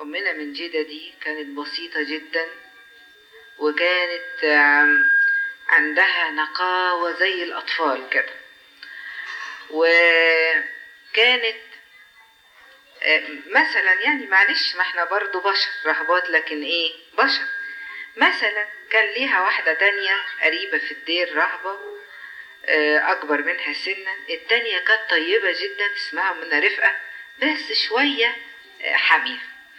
أمنا من جدة دي كانت بسيطة جدا وكانت آم، عندها نقاوة زي الأطفال كده وكانت آم، مثلا يعني معلش ما احنا برضو بشر رهبات لكن ايه بشر مثلا كان ليها واحدة تانية قريبة في الدير رهبة آه، أكبر منها سنا التانية كانت طيبة جدا اسمها منى رفقة بس شوية آه، حامية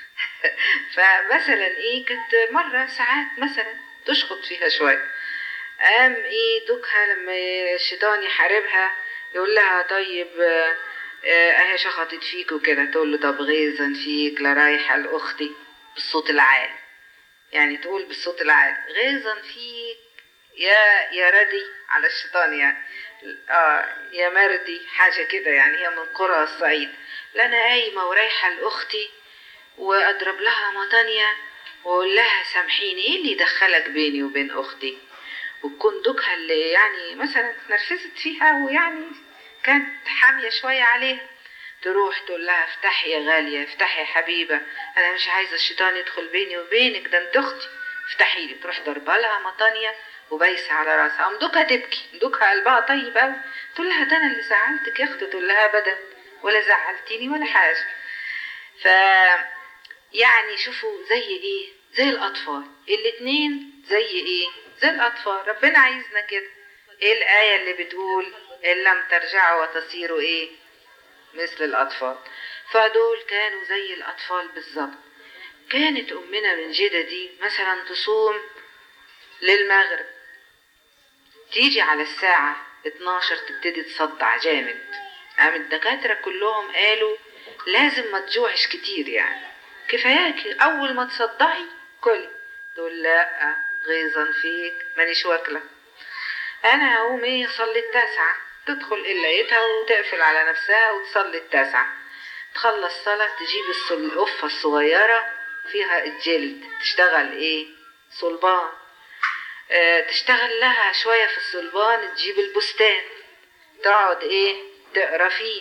فمثلا ايه كانت مرة ساعات مثلا تشخط فيها شوية قام ايه دوكها لما الشيطان يحاربها يقول لها طيب آه، آه، اهي شخطت فيك وكده تقول له طب غيظا فيك لا رايحة لأختي بالصوت العالي يعني تقول بالصوت العالي غيظا فيك يا يا ردي على الشيطان يعني اه يا مردي حاجة كده يعني هي من قرى الصعيد لا انا قايمة ورايحة لأختي واضرب لها مطانية واقول لها سامحيني ايه اللي يدخلك بيني وبين اختي وتكون دوكها اللي يعني مثلا اتنرفزت فيها ويعني كانت حامية شوية عليها تروح تقول لها افتحي يا غالية افتحي يا حبيبة انا مش عايزة الشيطان يدخل بيني وبينك ده انت اختي افتحي لي تروح ضربة لها مطانية وبايسة على راسها قام دوكها تبكي دوكها قلبها طيب اوي تقول لها ده انا اللي زعلتك يا اختي تقول لها ابدا ولا زعلتيني ولا حاجة ف يعني شوفوا زي ايه زي الاطفال الاتنين زي ايه زي الاطفال ربنا عايزنا كده ايه الايه اللي بتقول ان لم ترجعوا وتصيروا ايه مثل الاطفال فدول كانوا زي الاطفال بالظبط كانت امنا من جدة دي مثلا تصوم للمغرب تيجي على الساعة 12 تبتدي تصدع جامد قام الدكاترة كلهم قالوا لازم ما تجوعش كتير يعني كفاياكي اول ما تصدعي كلي تقول لا غيظا فيك مانيش واكله انا هقوم ايه اصلي التاسعة تدخل قلايتها وتقفل على نفسها وتصلي التاسعة تخلص صلاة تجيب الصل- القفة الصغيرة فيها الجلد تشتغل ايه صلبان آه تشتغل لها شوية في الصلبان تجيب البستان تقعد ايه تقرا فيه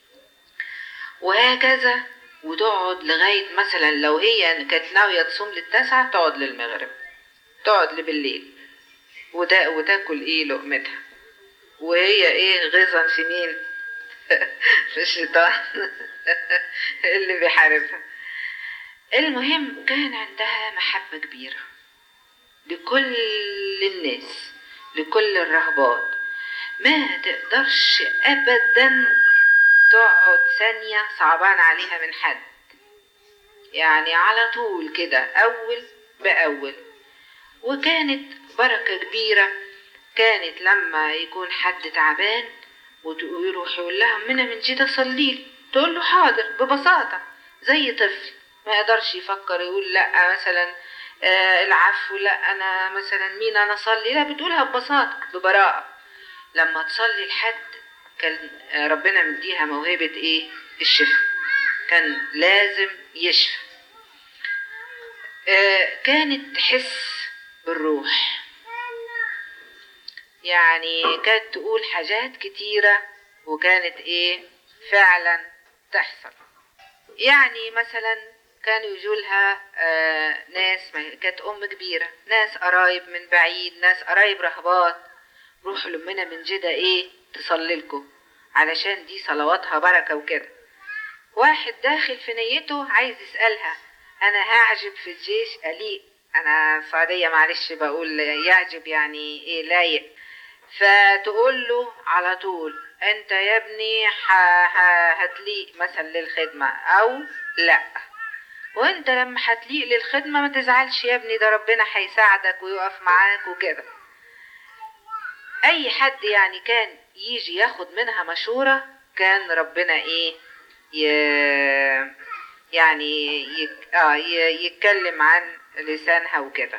وهكذا وتقعد لغاية مثلا لو هي كانت ناوية تصوم للتاسعة تقعد للمغرب تقعد لبالليل وتا وتاكل ايه لقمتها وهي ايه غيظا في مين في الشيطان اللي بيحاربها المهم كان عندها محبة كبيرة لكل الناس لكل الرهبات ما تقدرش ابدا تقعد ثانية صعبان عليها من حد يعني على طول كده أول بأول وكانت بركة كبيرة كانت لما يكون حد تعبان ويروح يقول لها منى من جد صليلي تقول له حاضر ببساطة زي طفل ما يقدرش يفكر يقول لا مثلا آه العفو لا انا مثلا مين انا اصلي لا بتقولها ببساطة ببراءة لما تصلي لحد كان ربنا مديها موهبة ايه الشفاء كان لازم يشفى آه كانت تحس بالروح يعني كانت تقول حاجات كتيرة وكانت ايه فعلا تحصل يعني مثلا كانوا يجولها آه ناس ما- كانت ام كبيرة ناس قرايب من بعيد ناس قرايب رهبات روحوا لمنا من جدة ايه تصلي لكم علشان دي صلواتها بركة وكده واحد داخل في نيته عايز يسألها أنا هعجب في الجيش أليق أنا صعيدية معلش بقول يعجب يعني إيه لايق فتقول له على طول أنت يا ابني ح- ح- هتليق مثلا للخدمة أو لأ وأنت لما هتليق للخدمة ما تزعلش يا ابني ده ربنا هيساعدك ويقف معاك وكده اي حد يعني كان يجي ياخد منها مشورة كان ربنا ايه ي... يعني يك... آه ي... يتكلم عن لسانها وكده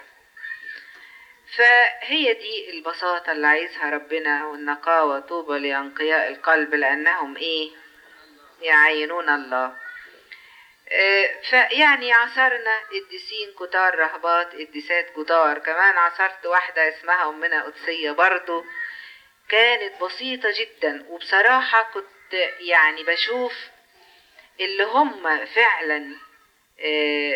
فهي دي البساطة اللي عايزها ربنا والنقاوة طوبى لأنقياء القلب لأنهم ايه يعينون الله آه، فيعني عصرنا قديسين كتار رهبات قديسات كتار كمان عصرت واحدة اسمها أمنا قدسية برضو كانت بسيطة جدا وبصراحة كنت يعني بشوف اللي هم فعلا آه،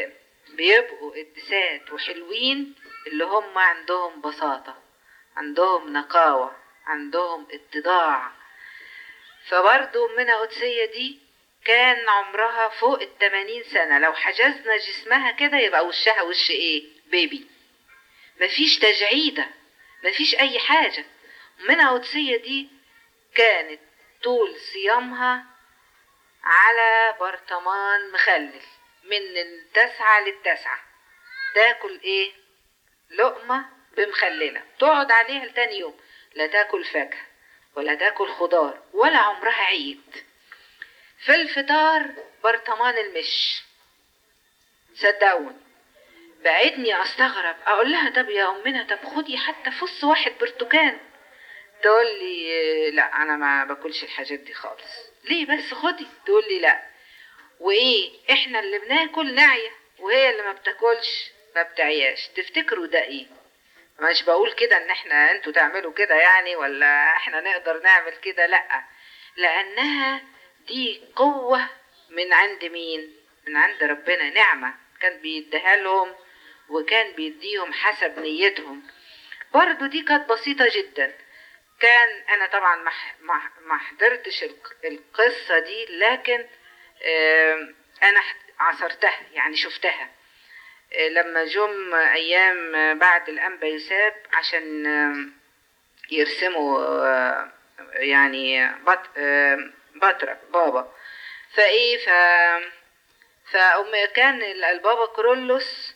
بيبقوا قدسات وحلوين اللي هم عندهم بساطة عندهم نقاوة عندهم اتضاع فبرضو أمنا قدسية دي كان عمرها فوق التمانين سنة لو حجزنا جسمها كده يبقى وشها وش ايه بيبي مفيش تجعيدة مفيش أي حاجة أمنا قدسية دي كانت طول صيامها على برطمان مخلل من التسعة للتسعة تاكل ايه لقمة بمخللة تقعد عليها لتاني يوم لا تاكل فاكهة ولا تاكل خضار ولا عمرها عيد في الفطار برطمان المش صدقوني بعدني استغرب اقول لها طب يا امنا طب خدي حتى فص واحد برتقان تقول لي لا انا ما باكلش الحاجات دي خالص ليه بس خدي تقول لي لا وايه احنا اللي بناكل نعية وهي اللي ما بتاكلش ما بتعياش تفتكروا ده ايه مش بقول كده ان احنا انتوا تعملوا كده يعني ولا احنا نقدر نعمل كده لا لانها دي قوة من عند مين من عند ربنا نعمة كان بيديها لهم وكان بيديهم حسب نيتهم برضو دي كانت بسيطة جدا كان انا طبعا ما حضرتش القصة دي لكن انا عصرتها يعني شفتها لما جم ايام بعد الانبا يساب عشان يرسموا يعني بط بطرك بابا فايه ف فأم كان البابا كرولوس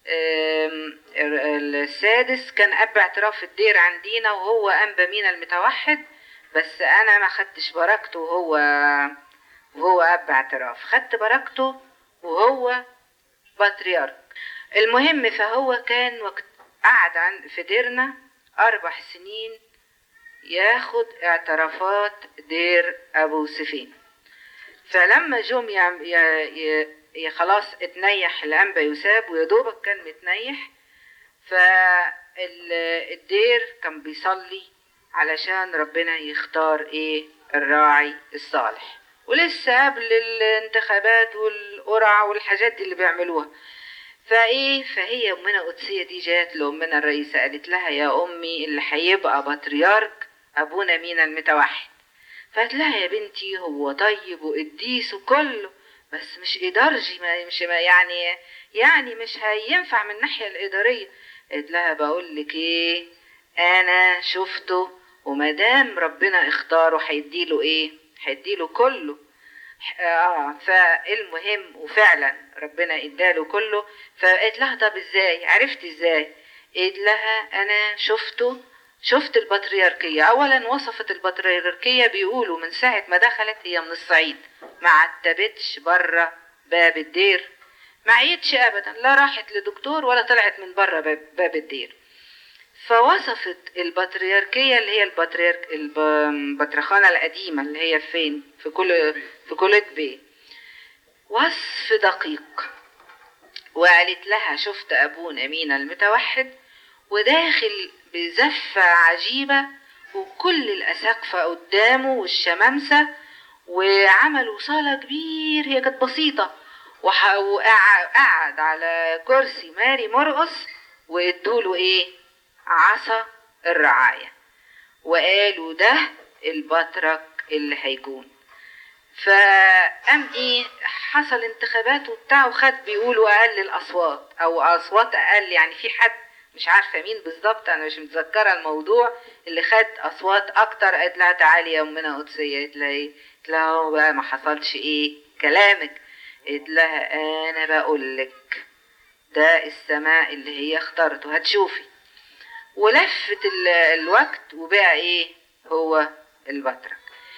السادس كان اب اعتراف الدير عندنا وهو انبا مينا المتوحد بس انا ما خدتش بركته وهو وهو اب اعتراف خدت بركته وهو بطريرك المهم فهو كان وقت قعد عند في ديرنا اربع سنين ياخد اعترافات دير ابو سفين فلما جم ي... ي... خلاص اتنيح الانبا يساب ويدوبك كان متنيح فالدير كان بيصلي علشان ربنا يختار ايه الراعي الصالح ولسه قبل الانتخابات والقرعة والحاجات دي اللي بيعملوها فايه فهي امنا قدسية دي جات لامنا الرئيسة قالت لها يا امي اللي هيبقى بطريرك ابونا مينا المتوحد فقالت لها يا بنتي هو طيب وقديس وكله بس مش ادارجي ما مش ما يعني يعني مش هينفع من الناحيه الاداريه قالت لها بقول لك ايه انا شفته ومادام ربنا اختاره هيديله ايه هيديله كله اه فالمهم وفعلا ربنا اداله كله فقالت لها طب ازاي عرفت ازاي قالت لها انا شفته شفت البطريركية أولا وصفت البطريركية بيقولوا من ساعة ما دخلت هي من الصعيد ما عتبتش بره باب الدير ما عيتش أبدا لا راحت لدكتور ولا طلعت من بره باب الدير فوصفت البطريركية اللي هي البطريرك البطرخانة القديمة اللي هي فين في كل في كلية بيه وصف دقيق وقالت لها شفت أبونا مينا المتوحد وداخل بزفة عجيبة وكل الأساقفة قدامه والشمامسة وعملوا صالة كبير هي كانت بسيطة وقعد على كرسي ماري مرقص وادوله ايه عصا الرعاية وقالوا ده البطرك اللي هيكون فقام ايه حصل انتخابات وبتاع وخد بيقولوا اقل الاصوات او اصوات اقل يعني في حد مش عارفه مين بالظبط انا مش متذكره الموضوع اللي خد اصوات اكتر قالت لها تعالي يا امنا قدسيه قالت لها ايه قالت لها هو بقى ما حصلش ايه كلامك قالت لها انا بقول لك ده السماء اللي هي اختارته هتشوفي ولفت الوقت وبقى ايه هو البطرك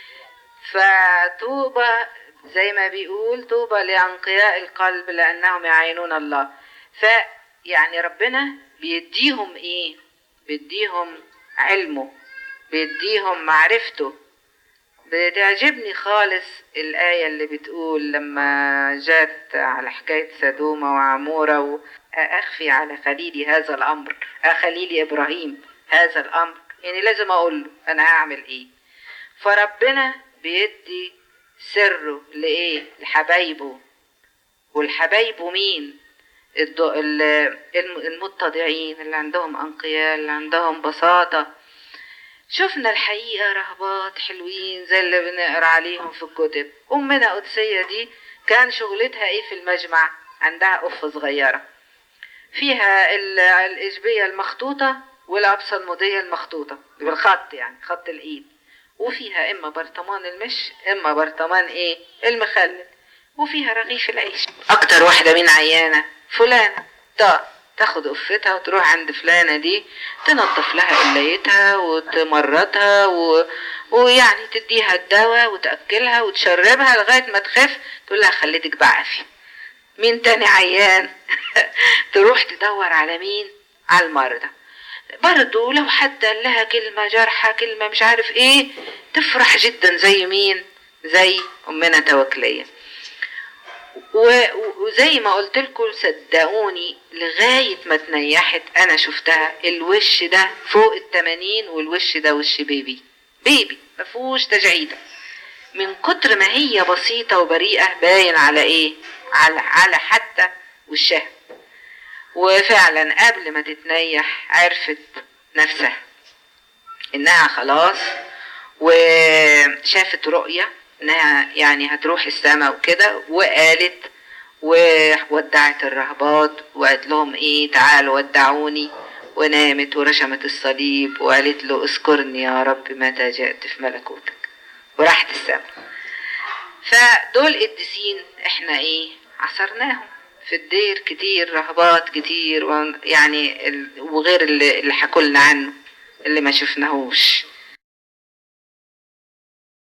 فطوبى زي ما بيقول طوبى لأنقياء القلب لأنهم يعينون الله فيعني ربنا بيديهم ايه بيديهم علمه بيديهم معرفته بتعجبني خالص الآية اللي بتقول لما جات على حكاية سدومة وعمورة أخفي على خليلي هذا الأمر خليلي إبراهيم هذا الأمر يعني لازم أقول له أنا هعمل إيه فربنا بيدي سره لإيه لحبايبه والحبايبه مين الض- ال- الم- المتضعين اللي عندهم أنقياء اللي عندهم بساطة شفنا الحقيقة رهبات حلوين زي اللي بنقرا عليهم في الكتب أمنا قدسية دي كان شغلتها إيه في المجمع عندها قفة صغيرة فيها ال- الإشبية المخطوطة والعبسة المضية المخطوطة بالخط يعني خط الإيد وفيها إما برطمان المش إما برطمان إيه المخلل وفيها رغيف العيش أكتر واحدة من عيانة فلانة تا تاخد قفتها وتروح عند فلانة دي تنظف لها قلايتها وتمرضها و... ويعني تديها الدواء وتأكلها وتشربها لغاية ما تخف تقول لها خليتك بعافية مين تاني عيان تروح تدور على مين على المرضى برضو لو حد قال لها كلمة جارحة كلمة مش عارف ايه تفرح جدا زي مين زي أمنا توكلية و- وزي ما قلت لكم صدقوني لغاية ما تنيحت أنا شفتها الوش ده فوق التمانين والوش ده وش بيبي بيبي مفهوش تجعيدة من كتر ما هي بسيطة وبريئة باين على ايه على, على حتى وشها وفعلا قبل ما تتنيح عرفت نفسها انها خلاص وشافت رؤية انها يعني هتروح السماء وكده وقالت وودعت الرهبات وقالت لهم ايه تعالوا ودعوني ونامت ورشمت الصليب وقالت له اذكرني يا رب متى جئت في ملكوتك وراحت السماء فدول قديسين احنا ايه عصرناهم في الدير كتير رهبات كتير و- يعني ال- وغير اللي, اللي حكولنا عنه اللي ما شفناهوش